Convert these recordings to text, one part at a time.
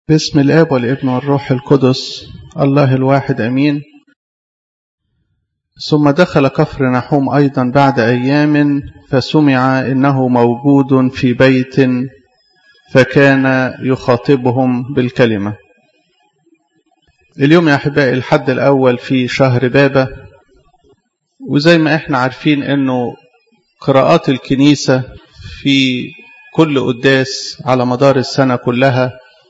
باسم الاب والابن والروح القدس الله الواحد امين ثم دخل كفر نحوم ايضا بعد ايام فسمع انه موجود في بيت فكان يخاطبهم بالكلمه اليوم يا احبائي الحد الاول في شهر بابا وزي ما احنا عارفين انه قراءات الكنيسه في كل قداس على مدار السنه كلها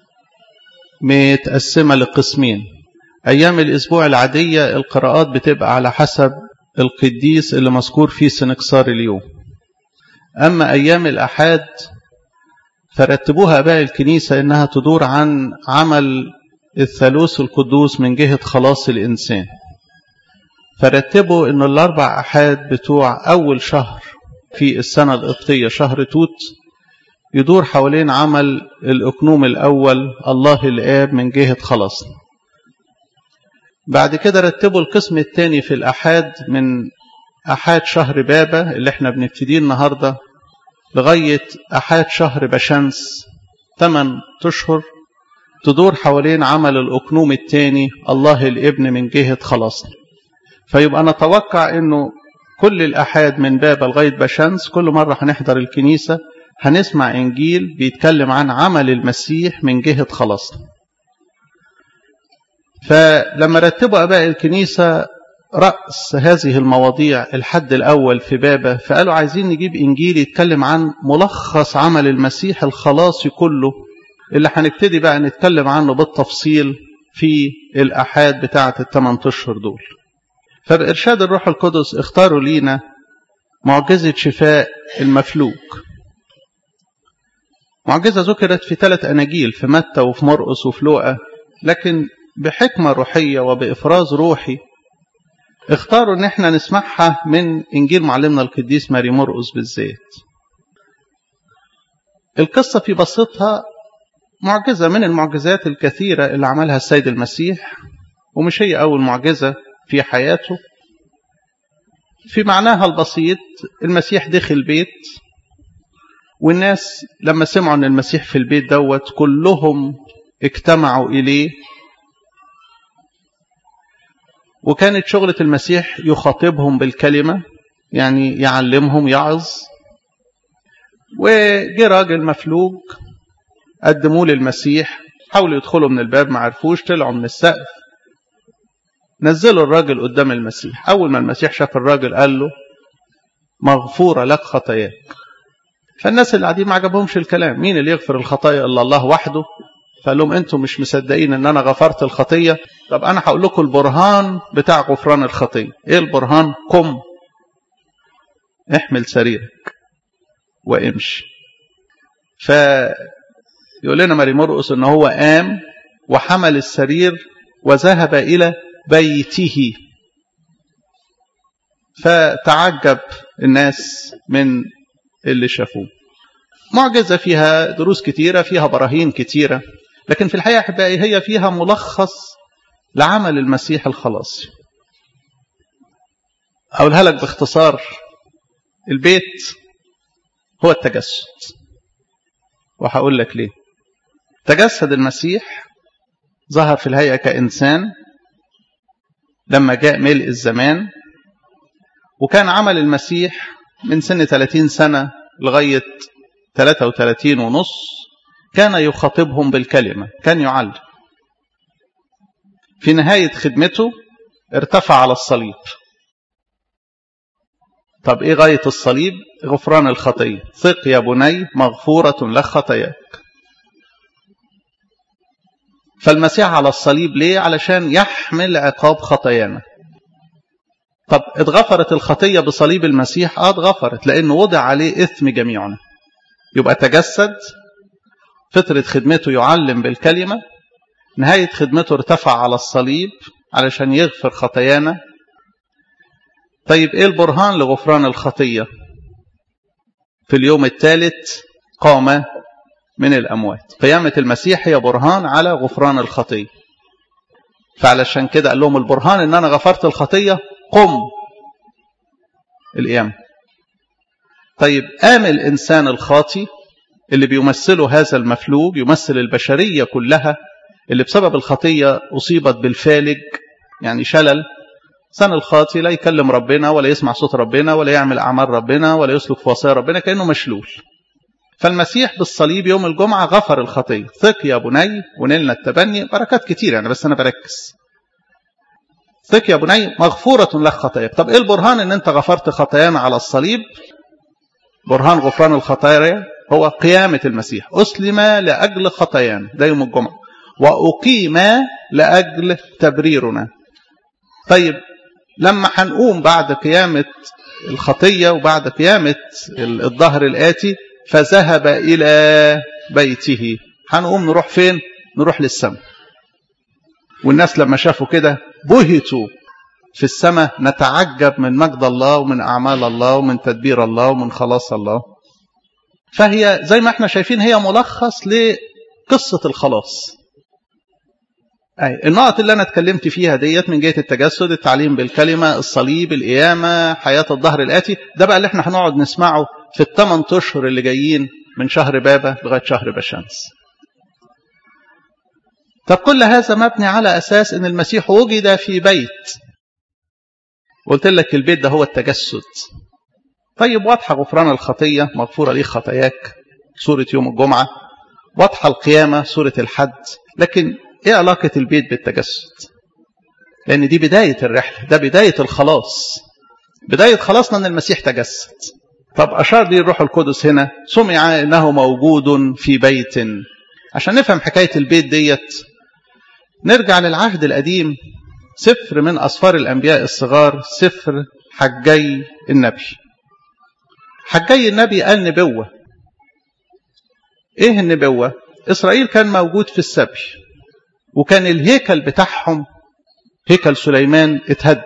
متقسمه لقسمين ايام الاسبوع العاديه القراءات بتبقى على حسب القديس اللي مذكور في سنكسار اليوم اما ايام الاحاد فرتبوها اباء الكنيسه انها تدور عن عمل الثالوث القدوس من جهه خلاص الانسان فرتبوا ان الاربع احاد بتوع اول شهر في السنه القبطيه شهر توت يدور حوالين عمل الاقنوم الاول الله الاب من جهه خلاصنا بعد كده رتبوا القسم الثاني في الاحاد من احاد شهر بابا اللي احنا بنبتديه النهارده لغايه احاد شهر بشمس 8 اشهر تدور حوالين عمل الاقنوم الثاني الله الابن من جهه خلاصنا فيبقى نتوقع انه كل الاحاد من بابا لغايه بشمس كل مره هنحضر الكنيسه هنسمع انجيل بيتكلم عن عمل المسيح من جهه خلاصنا فلما رتبوا اباء الكنيسه راس هذه المواضيع الحد الاول في بابا فقالوا عايزين نجيب انجيل يتكلم عن ملخص عمل المسيح الخلاصي كله اللي هنبتدي بقى نتكلم عنه بالتفصيل في الاحاد بتاعه الثمان اشهر دول فبارشاد الروح القدس اختاروا لينا معجزه شفاء المفلوج معجزة ذكرت في ثلاث أناجيل في متى وفي مرقس وفي لوقا لكن بحكمة روحية وبإفراز روحي اختاروا ان احنا نسمعها من انجيل معلمنا القديس ماري مرقس بالذات القصة في بسيطها معجزة من المعجزات الكثيرة اللي عملها السيد المسيح ومش هي أول معجزة في حياته في معناها البسيط المسيح دخل بيت والناس لما سمعوا ان المسيح في البيت دوت كلهم اجتمعوا اليه وكانت شغلة المسيح يخاطبهم بالكلمة يعني يعلمهم يعظ وجي راجل مفلوج قدموه للمسيح حاولوا يدخلوا من الباب ما عرفوش طلعوا من السقف نزلوا الراجل قدام المسيح أول ما المسيح شاف الراجل قال له مغفورة لك خطاياك فالناس اللي قاعدين ما عجبهمش الكلام مين اللي يغفر الخطايا الا الله وحده فقال لهم انتم مش مصدقين ان انا غفرت الخطيه طب انا هقول لكم البرهان بتاع غفران الخطيه ايه البرهان قم احمل سريرك وامشي ف يقول لنا ماري مرقس ان هو قام وحمل السرير وذهب الى بيته فتعجب الناس من اللي شافوه معجزة فيها دروس كتيرة فيها براهين كتيرة لكن في الحقيقة أحبائي هي فيها ملخص لعمل المسيح الخلاصي أقولها لك باختصار البيت هو التجسد وهقول لك ليه تجسد المسيح ظهر في الهيئة كإنسان لما جاء ملء الزمان وكان عمل المسيح من سن 30 سنة لغاية 33 ونص كان يخاطبهم بالكلمة كان يعلم في نهاية خدمته ارتفع على الصليب طب ايه غاية الصليب غفران الخطية ثق يا بني مغفورة لك خطاياك فالمسيح على الصليب ليه علشان يحمل عقاب خطايانا طب اتغفرت الخطية بصليب المسيح اه اتغفرت لأنه وضع عليه إثم جميعنا يبقى تجسد فترة خدمته يعلم بالكلمة نهاية خدمته ارتفع على الصليب علشان يغفر خطايانا طيب ايه البرهان لغفران الخطية في اليوم الثالث قام من الأموات قيامة المسيح هي برهان على غفران الخطية فعلشان كده قال لهم البرهان ان انا غفرت الخطية قم القيامة طيب قام الإنسان الخاطي اللي بيمثلوا هذا المفلوج يمثل البشرية كلها اللي بسبب الخطية أصيبت بالفالج يعني شلل سن الخاطي لا يكلم ربنا ولا يسمع صوت ربنا ولا يعمل أعمال ربنا ولا يسلك في وصايا ربنا كأنه مشلول فالمسيح بالصليب يوم الجمعة غفر الخطية ثق يا بني ونلنا التبني بركات كتير يعني بس أنا بركز ثق يا بني مغفورة لك خطاياك طب إيه البرهان إن أنت غفرت خطايانا على الصليب برهان غفران الخطايا هو قيامة المسيح أسلم لأجل خطايانا ده يوم الجمعة وأقيم لأجل تبريرنا طيب لما هنقوم بعد قيامة الخطية وبعد قيامة الظهر الآتي فذهب إلى بيته هنقوم نروح فين نروح للسماء والناس لما شافوا كده بهتوا في السماء نتعجب من مجد الله ومن أعمال الله ومن تدبير الله ومن خلاص الله فهي زي ما احنا شايفين هي ملخص لقصة الخلاص أي النقط اللي أنا اتكلمت فيها ديت من جهة التجسد التعليم بالكلمة الصليب القيامة حياة الظهر الآتي ده بقى اللي احنا هنقعد نسمعه في الثمان أشهر اللي جايين من شهر بابا لغاية شهر بشمس طب كل هذا مبني على أساس أن المسيح وجد في بيت قلت لك البيت ده هو التجسد طيب واضحة غفران الخطية مغفورة ليه خطاياك سورة يوم الجمعة واضحة القيامة سورة الحد لكن ايه علاقة البيت بالتجسد لان دي بداية الرحلة ده بداية الخلاص بداية خلاصنا ان المسيح تجسد طب اشار لي الروح القدس هنا سمع انه موجود في بيت عشان نفهم حكاية البيت ديت نرجع للعهد القديم سفر من أسفار الأنبياء الصغار سفر حجي النبي حجي النبي قال نبوة ايه النبوة إسرائيل كان موجود في السبي وكان الهيكل بتاعهم هيكل سليمان اتهد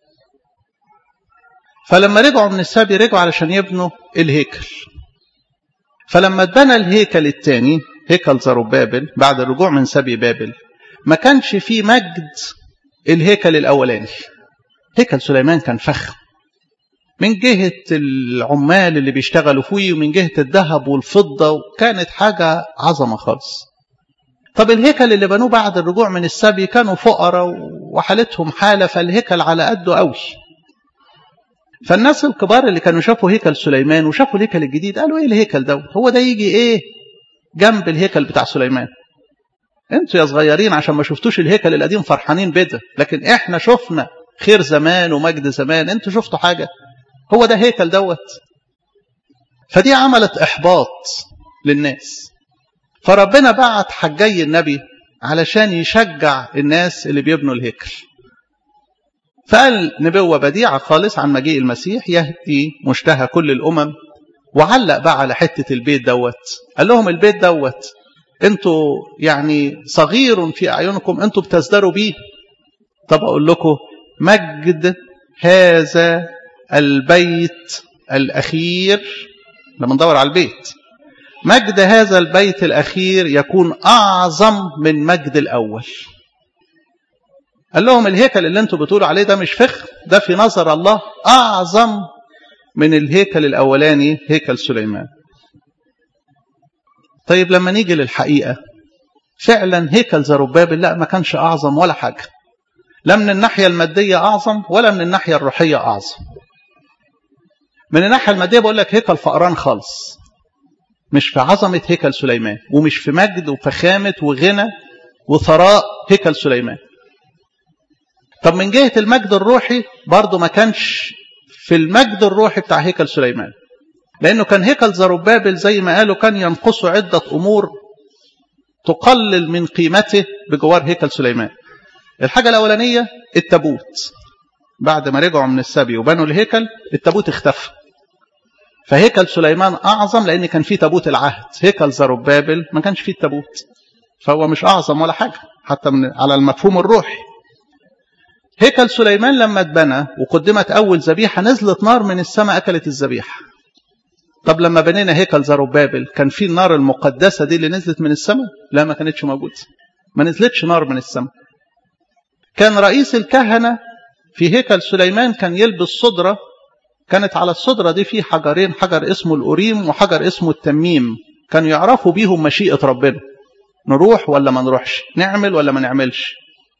فلما رجعوا من السبي رجعوا علشان يبنوا الهيكل فلما اتبنى الهيكل الثاني هيكل زروبابل بعد الرجوع من سبي بابل ما كانش فيه مجد الهيكل الأولاني هيكل سليمان كان فخم من جهة العمال اللي بيشتغلوا فيه ومن جهة الذهب والفضة كانت حاجة عظمة خالص طب الهيكل اللي بنوه بعد الرجوع من السبي كانوا فقراء وحالتهم حالة فالهيكل على قده قوي فالناس الكبار اللي كانوا شافوا هيكل سليمان وشافوا الهيكل الجديد قالوا ايه الهيكل ده هو ده يجي ايه جنب الهيكل بتاع سليمان انتوا يا صغيرين عشان ما شفتوش الهيكل القديم فرحانين بده لكن احنا شفنا خير زمان ومجد زمان انتوا شفتوا حاجة هو ده هيكل دوت فدي عملت احباط للناس فربنا بعت حجي النبي علشان يشجع الناس اللي بيبنوا الهيكل فقال نبوة بديعة خالص عن مجيء المسيح يهدي مشتهى كل الأمم وعلق بقى على حتة البيت دوت قال لهم البيت دوت انتوا يعني صغير في أعينكم انتوا بتزدروا بيه طب أقول لكم مجد هذا البيت الأخير لما ندور على البيت مجد هذا البيت الأخير يكون أعظم من مجد الأول قال لهم الهيكل اللي انتوا بتقولوا عليه ده مش فخر ده في نظر الله أعظم من الهيكل الأولاني هيكل سليمان طيب لما نيجي للحقيقة فعلا هيكل زربابل لا ما كانش أعظم ولا حاجة لا من الناحية المادية أعظم ولا من الناحية الروحية أعظم من الناحية المادية بقول لك هيكل فقران خالص مش في عظمة هيكل سليمان ومش في مجد وفخامة وغنى وثراء هيكل سليمان طب من جهة المجد الروحي برضه ما كانش في المجد الروحي بتاع هيكل سليمان لأنه كان هيكل زربابل زي ما قالوا كان ينقصه عدة أمور تقلل من قيمته بجوار هيكل سليمان الحاجة الأولانية التابوت بعد ما رجعوا من السبي وبنوا الهيكل التابوت اختفى فهيكل سليمان أعظم لأن كان فيه تابوت العهد هيكل زربابل ما كانش فيه التابوت فهو مش أعظم ولا حاجة حتى من على المفهوم الروحي هيكل سليمان لما اتبنى وقدمت أول ذبيحة نزلت نار من السماء أكلت الذبيحة طب لما بنينا هيكل زربابل كان في النار المقدسة دي اللي نزلت من السماء لا ما كانتش موجودة ما نزلتش نار من السماء كان رئيس الكهنة في هيكل سليمان كان يلبس صدرة كانت على الصدرة دي في حجرين حجر اسمه الأوريم وحجر اسمه التميم كانوا يعرفوا بيهم مشيئة ربنا نروح ولا ما نروحش نعمل ولا ما نعملش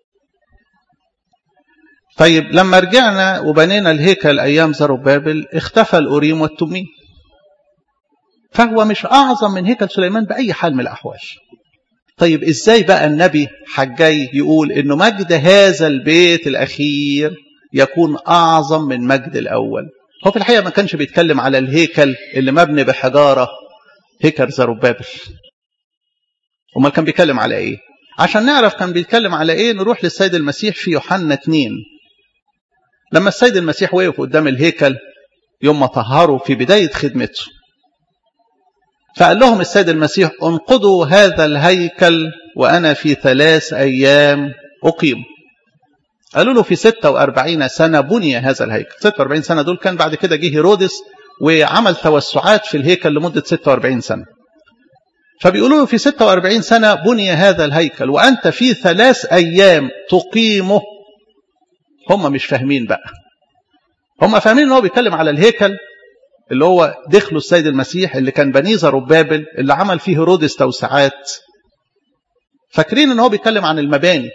طيب لما رجعنا وبنينا الهيكل أيام زربابل اختفى الأوريم والتميم فهو مش أعظم من هيكل سليمان بأي حال من الأحوال طيب إزاي بقى النبي حجاي يقول إنه مجد هذا البيت الأخير يكون أعظم من مجد الأول هو في الحقيقة ما كانش بيتكلم على الهيكل اللي مبني بحجارة هيكل زربابل امال كان بيتكلم على ايه عشان نعرف كان بيتكلم على ايه نروح للسيد المسيح في يوحنا 2 لما السيد المسيح وقف قدام الهيكل يوم ما طهره في بداية خدمته فقال لهم السيد المسيح انقضوا هذا الهيكل وأنا في ثلاث أيام أقيم قالوا له في 46 سنة بني هذا الهيكل 46 سنة دول كان بعد كده جه هيرودس وعمل توسعات في الهيكل لمدة 46 سنة فبيقولوا له في 46 سنة بني هذا الهيكل وأنت في ثلاث أيام تقيمه هم مش فاهمين بقى هم فاهمين ان هو بيتكلم على الهيكل اللي هو دخله السيد المسيح اللي كان بني زربابل اللي عمل فيه هيرودس توسعات فاكرين ان هو بيتكلم عن المباني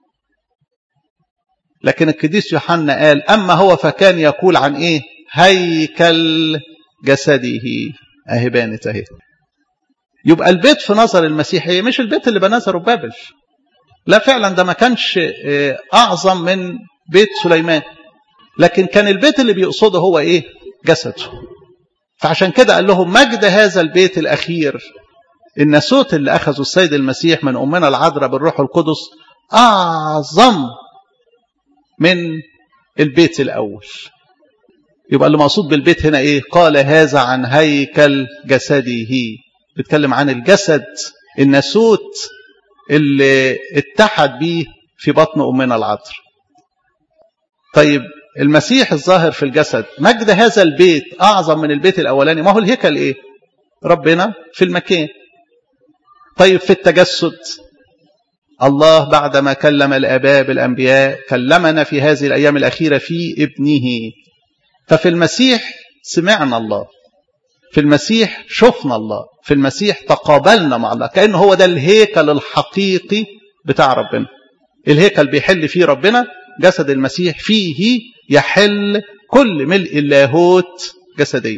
لكن القديس يوحنا قال اما هو فكان يقول عن ايه هيكل جسده اهي بانت اهي يبقى البيت في نظر المسيح هي مش البيت اللي بناه زربابل لا فعلا ده ما كانش اعظم من بيت سليمان لكن كان البيت اللي بيقصده هو ايه جسده فعشان كده قال لهم مجد هذا البيت الاخير الناسوت اللي اخذه السيد المسيح من امنا العذراء بالروح القدس اعظم من البيت الاول يبقى اللي مقصود بالبيت هنا ايه قال هذا عن هيكل جسده بيتكلم عن الجسد الناسوت اللي اتحد بيه في بطن امنا العذراء طيب المسيح الظاهر في الجسد مجد هذا البيت اعظم من البيت الاولاني ما هو الهيكل ايه ربنا في المكان طيب في التجسد الله بعدما كلم الاباء بالانبياء كلمنا في هذه الايام الاخيره في ابنه ففي المسيح سمعنا الله في المسيح شفنا الله في المسيح تقابلنا مع الله كأنه هو ده الهيكل الحقيقي بتاع ربنا الهيكل بيحل فيه ربنا جسد المسيح فيه يحل كل ملء اللاهوت جسديا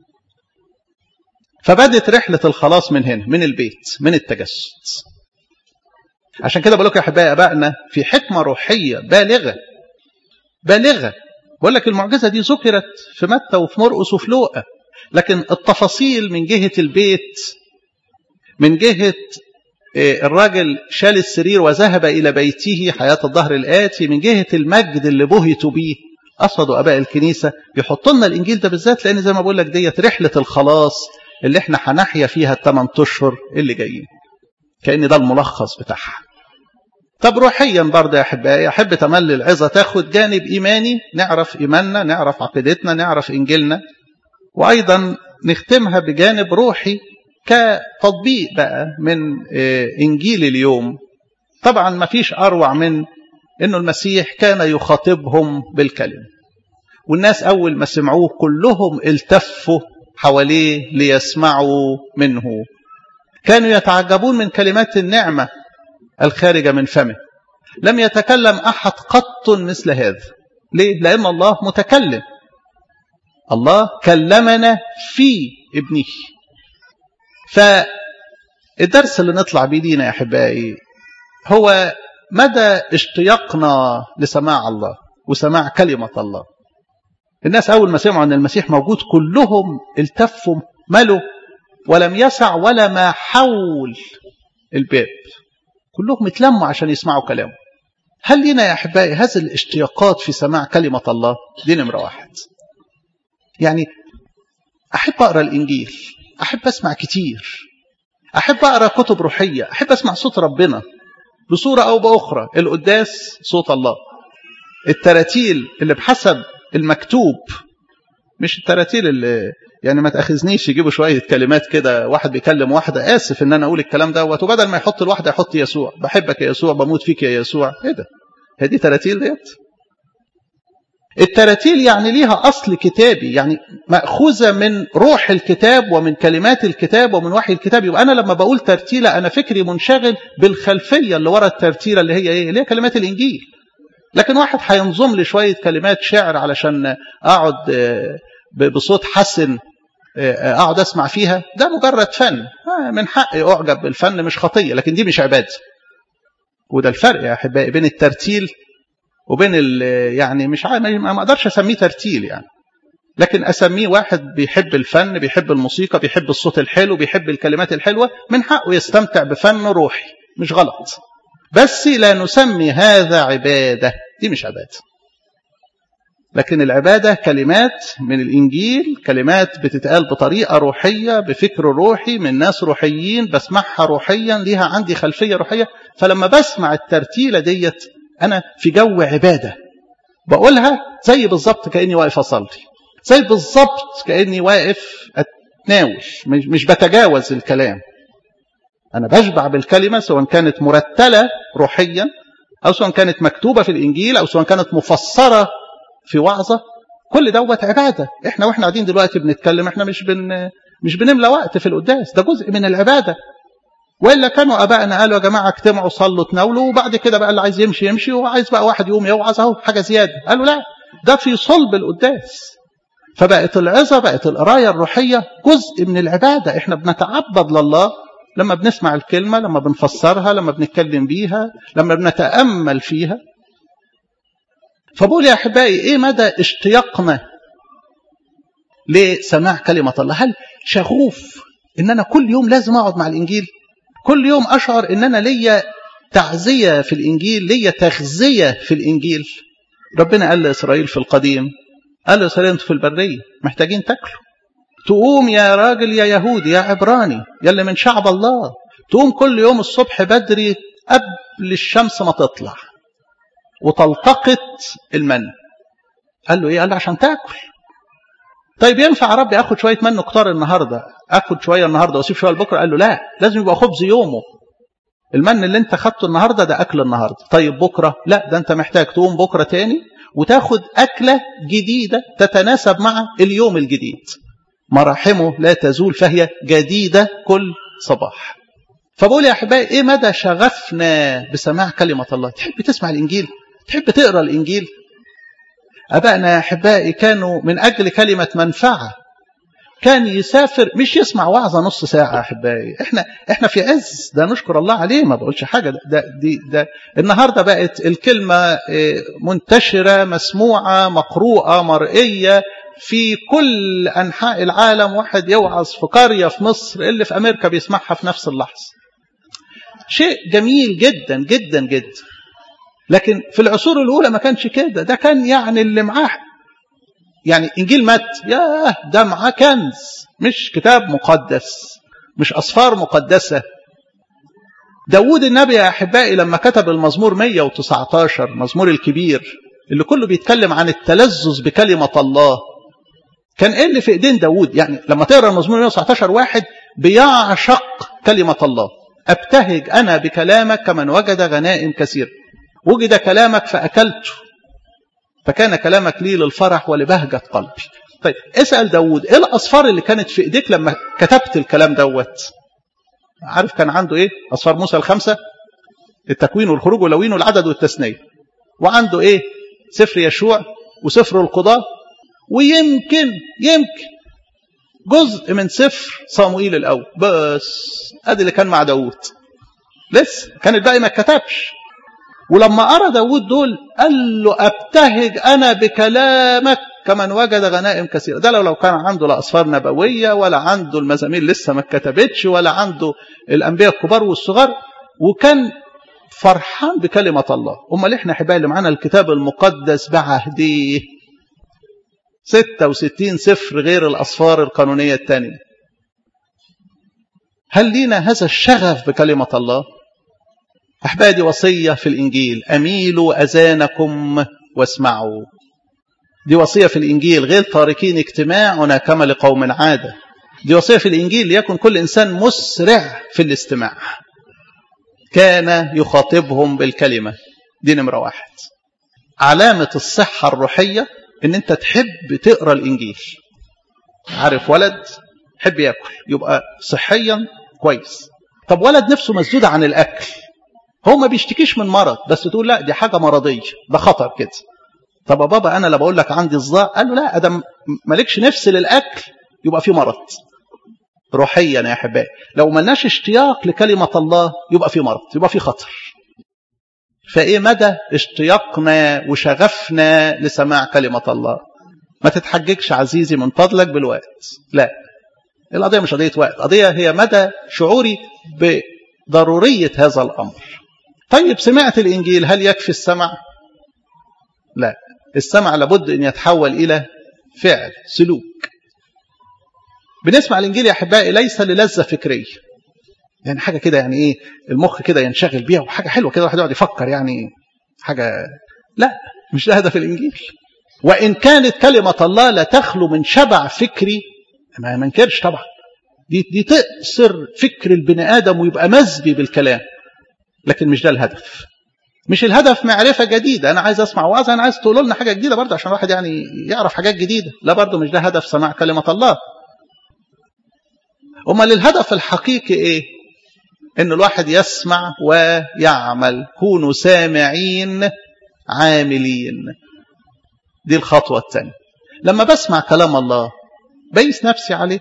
فبدت رحلة الخلاص من هنا من البيت من التجسد عشان كده بقول لكم يا احبائي ابائنا في حكمه روحيه بالغه بالغه بقول لك المعجزه دي ذكرت في متى وفي مرقس وفي لوقا لكن التفاصيل من جهة البيت من جهة الراجل شال السرير وذهب إلى بيته حياة الظهر الآتي من جهة المجد اللي بهتوا بيه قصدوا أباء الكنيسة يحطوا لنا الإنجيل ده بالذات لأن زي ما بقول لك ديت رحلة الخلاص اللي احنا هنحيا فيها الثمان أشهر اللي جايين كأن ده الملخص بتاعها طب روحيا برضه يا أحبائي أحب تملي العظة تاخد جانب إيماني نعرف إيماننا نعرف عقيدتنا نعرف إنجيلنا وأيضا نختمها بجانب روحي كتطبيق بقى من إنجيل اليوم طبعا ما فيش أروع من أنه المسيح كان يخاطبهم بالكلمة والناس أول ما سمعوه كلهم التفوا حواليه ليسمعوا منه كانوا يتعجبون من كلمات النعمة الخارجة من فمه لم يتكلم أحد قط مثل هذا ليه؟ لأن الله متكلم الله كلمنا في ابنه فالدرس اللي نطلع بيه دينا يا احبائي هو مدى اشتياقنا لسماع الله وسماع كلمة الله الناس أول ما سمعوا أن المسيح موجود كلهم التفوا ملوا ولم يسع ولا ما حول الباب كلهم اتلموا عشان يسمعوا كلامه هل لنا يا أحبائي هذه الاشتياقات في سماع كلمة الله دي نمرة واحد يعني أحب أقرأ الإنجيل أحب أسمع كتير أحب أقرأ كتب روحية أحب أسمع صوت ربنا بصورة أو بأخرى القداس صوت الله التراتيل اللي بحسب المكتوب مش التراتيل اللي يعني ما تاخذنيش يجيبوا شويه كلمات كده واحد بيكلم واحده اسف ان انا اقول الكلام دوت وبدل ما يحط الواحده يحط يسوع بحبك يا يسوع بموت فيك يا يسوع ايه ده هي دي تراتيل ديت التراتيل يعني ليها أصل كتابي يعني مأخوذة من روح الكتاب ومن كلمات الكتاب ومن وحي الكتاب يبقى أنا لما بقول ترتيلة أنا فكري منشغل بالخلفية اللي ورا الترتيلة اللي هي إيه اللي هي كلمات الإنجيل لكن واحد هينظم لي شوية كلمات شعر علشان أقعد بصوت حسن أقعد أسمع فيها ده مجرد فن من حقي أعجب بالفن مش خطية لكن دي مش عبادة وده الفرق يا أحبائي بين الترتيل وبين ال يعني مش عارف ما اقدرش اسميه ترتيل يعني لكن اسميه واحد بيحب الفن بيحب الموسيقى بيحب الصوت الحلو بيحب الكلمات الحلوه من حقه يستمتع بفن روحي مش غلط بس لا نسمي هذا عباده دي مش عباده لكن العباده كلمات من الانجيل كلمات بتتقال بطريقه روحيه بفكر روحي من ناس روحيين بسمعها روحيا ليها عندي خلفيه روحيه فلما بسمع الترتيله ديت أنا في جو عبادة بقولها زي بالظبط كأني واقف أصلي زي بالظبط كأني واقف أتناول مش بتجاوز الكلام أنا بشبع بالكلمة سواء كانت مرتلة روحيا أو سواء كانت مكتوبة في الإنجيل أو سواء كانت مفسرة في وعظة كل دوت عبادة إحنا وإحنا قاعدين دلوقتي بنتكلم إحنا مش بن مش بنملى وقت في القداس ده جزء من العبادة والا كانوا ابائنا قالوا يا جماعه اجتمعوا صلوا تناولوا وبعد كده بقى اللي عايز يمشي يمشي وعايز بقى واحد يقوم يوعظ اهو حاجه زياده قالوا لا ده في صلب القداس فبقت العظه بقت القرايه الروحيه جزء من العباده احنا بنتعبد لله لما بنسمع الكلمه لما بنفسرها لما بنتكلم بيها لما بنتامل فيها فبقول يا احبائي ايه مدى اشتياقنا لسماع كلمه الله هل شغوف ان انا كل يوم لازم اقعد مع الانجيل كل يوم أشعر إن أنا ليا تعزية في الإنجيل ليا تغذية في الإنجيل ربنا قال لإسرائيل في القديم قال لإسرائيل أنتوا في البرية محتاجين تاكلوا تقوم يا راجل يا يهودي يا عبراني يلي من شعب الله تقوم كل يوم الصبح بدري قبل الشمس ما تطلع وتلتقط المن قال له ايه قال له عشان تاكل طيب ينفع يا ربي اخد شويه من كتار النهارده اخد شويه النهارده واسيب شويه لبكره قال له لا لازم يبقى خبز يومه المن اللي انت خدته النهارده ده اكل النهارده طيب بكره لا ده انت محتاج تقوم بكره تاني وتاخد اكله جديده تتناسب مع اليوم الجديد مراحمه لا تزول فهي جديده كل صباح فبقول يا احبائي ايه مدى شغفنا بسماع كلمه الله تحب تسمع الانجيل تحب تقرا الانجيل ابائنا يا احبائي كانوا من اجل كلمه منفعه كان يسافر مش يسمع وعظه نص ساعه احبائي احنا احنا في عز ده نشكر الله عليه ما بقولش حاجه ده, ده دي ده النهارده بقت الكلمه منتشره مسموعه مقروءه مرئيه في كل انحاء العالم واحد يوعظ في قريه في مصر اللي في امريكا بيسمعها في نفس اللحظه شيء جميل جدا جدا جدا لكن في العصور الاولى ما كانش كده ده كان يعني اللي معاه يعني انجيل مات ياه ده معاه كنز مش كتاب مقدس مش اصفار مقدسه داود النبي يا احبائي لما كتب المزمور 119 مزمور الكبير اللي كله بيتكلم عن التلذذ بكلمه الله كان ايه اللي في ايدين داود يعني لما تقرا المزمور 119 واحد بيعشق كلمه الله ابتهج انا بكلامك كمن وجد غنائم كثير وجد كلامك فاكلته فكان كلامك لي للفرح ولبهجة قلبي طيب اسأل داود ايه الأصفار اللي كانت في ايديك لما كتبت الكلام دوت عارف كان عنده ايه أصفار موسى الخمسة التكوين والخروج واللوين والعدد والتثنية وعنده ايه سفر يشوع وسفر القضاء ويمكن يمكن جزء من سفر صاموئيل الأول بس ادي اللي كان مع داود لسه كان الباقي ما كتبش ولما أرى داود دول قال له أبتهج أنا بكلامك كمن وجد غنائم كثيرة ده لو لو كان عنده لا أصفار نبوية ولا عنده المزامير لسه ما اتكتبتش ولا عنده الأنبياء الكبار والصغار وكان فرحان بكلمة الله أمال إحنا حبايب اللي معانا الكتاب المقدس بعهديه 66 سفر غير الأصفار القانونية الثانية هل لينا هذا الشغف بكلمة الله؟ أحبادي وصية في الإنجيل أميلوا أذانكم واسمعوا دي وصية في الإنجيل غير تاركين اجتماعنا كما لقوم عادة دي وصية في الإنجيل ليكن كل إنسان مسرع في الاستماع كان يخاطبهم بالكلمة دي نمرة واحد علامة الصحة الروحية ان انت تحب تقرا الانجيل عارف ولد يحب ياكل يبقى صحيا كويس طب ولد نفسه مسدوده عن الاكل هو ما بيشتكيش من مرض بس تقول لا دي حاجه مرضيه ده خطر كده طب يا بابا انا لا بقول لك عندي صداع قال له لا ادم مالكش نفس للاكل يبقى في مرض روحيا يا احبائي لو ملناش اشتياق لكلمه الله يبقى في مرض يبقى في خطر فايه مدى اشتياقنا وشغفنا لسماع كلمه الله ما تتحججش عزيزي من فضلك بالوقت لا القضيه مش قضيه وقت قضيه هي مدى شعوري بضروريه هذا الامر طيب سمعت الانجيل هل يكفي السمع لا السمع لابد ان يتحول الى فعل سلوك بنسمع الانجيل يا احبائي ليس للذه فكريه يعني حاجه كده يعني ايه المخ كده ينشغل بيها وحاجه حلوه كده الواحد يقعد يفكر يعني حاجه لا مش ده هدف الانجيل وان كانت كلمه الله لا تخلو من شبع فكري ما منكرش طبعا دي دي تقصر فكر البني ادم ويبقى مزبي بالكلام لكن مش ده الهدف مش الهدف معرفة جديدة أنا عايز أسمع وعظ أنا عايز تقولوا لنا حاجة جديدة برضه عشان الواحد يعني يعرف حاجات جديدة لا برضه مش ده هدف سماع كلمة الله أمال الهدف الحقيقي إيه إن الواحد يسمع ويعمل كونوا سامعين عاملين دي الخطوة الثانية لما بسمع كلام الله بيس نفسي عليه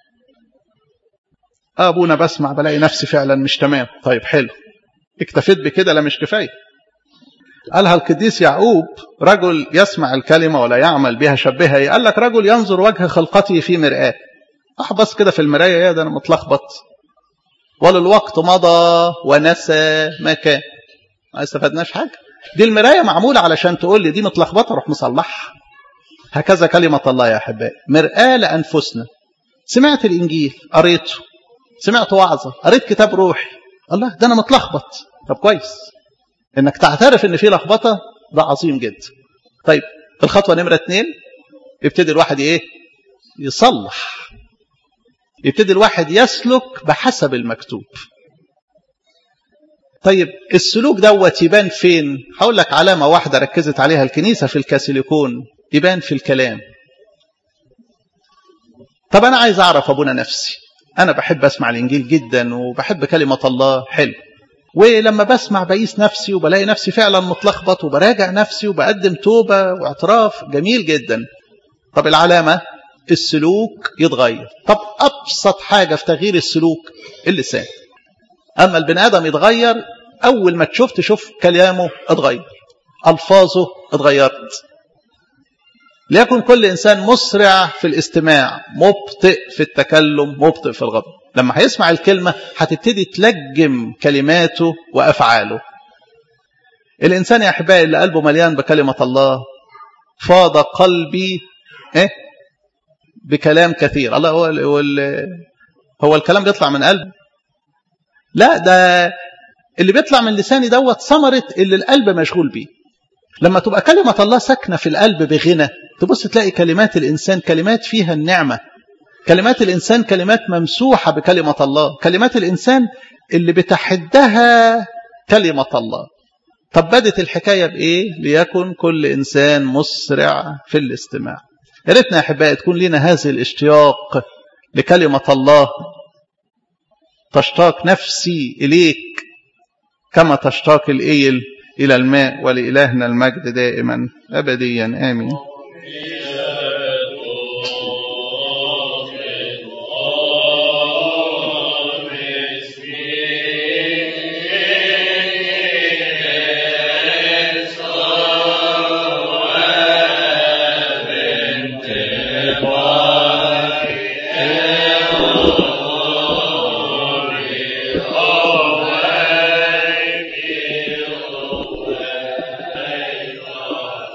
أبونا بسمع بلاقي نفسي فعلا مش تمام طيب حلو اكتفيت بكده لا مش كفايه قالها القديس يعقوب رجل يسمع الكلمة ولا يعمل بها شبهها ايه قال لك رجل ينظر وجه خلقته في مرآة احبص كده في المراية يا ده انا متلخبط وللوقت مضى ونسى ما كان ما استفدناش حاجة دي المراية معمولة علشان تقول لي دي متلخبطة روح مصلحها هكذا كلمة الله يا أحبائي مرآة لأنفسنا سمعت الإنجيل قريته سمعت وعظة قريت كتاب روحي الله ده أنا متلخبط طب كويس انك تعترف ان في لخبطه ده عظيم جدا طيب الخطوه نمره اتنين يبتدي الواحد ايه يصلح يبتدي الواحد يسلك بحسب المكتوب طيب السلوك دوت يبان فين هقول لك علامه واحده ركزت عليها الكنيسه في الكاثوليكون يبان في الكلام طب انا عايز اعرف ابونا نفسي انا بحب اسمع الانجيل جدا وبحب كلمه الله حلو ولما بسمع بقيس نفسي وبلاقي نفسي فعلا متلخبط وبراجع نفسي وبقدم توبة واعتراف جميل جدا طب العلامة السلوك يتغير طب أبسط حاجة في تغيير السلوك اللسان أما البني آدم يتغير أول ما تشوف تشوف كلامه اتغير ألفاظه اتغيرت ليكن كل إنسان مسرع في الاستماع مبطئ في التكلم مبطئ في الغضب لما هيسمع الكلمة هتبتدي تلجم كلماته وأفعاله الإنسان يا أحبائي اللي قلبه مليان بكلمة الله فاض قلبي إيه؟ بكلام كثير الله هو, هو, هو الكلام بيطلع من قلب لا ده اللي بيطلع من لساني دوت ثمرة اللي القلب مشغول بيه لما تبقى كلمة الله ساكنة في القلب بغنى تبص تلاقي كلمات الإنسان كلمات فيها النعمة كلمات الإنسان كلمات ممسوحة بكلمة الله كلمات الإنسان اللي بتحدها كلمة الله طب بدت الحكاية بإيه ليكن كل إنسان مسرع في الاستماع يا ريتنا يا أحبائي تكون لنا هذه الاشتياق لكلمة الله تشتاق نفسي إليك كما تشتاق الإيل إلى الماء ولإلهنا المجد دائما أبديا آمين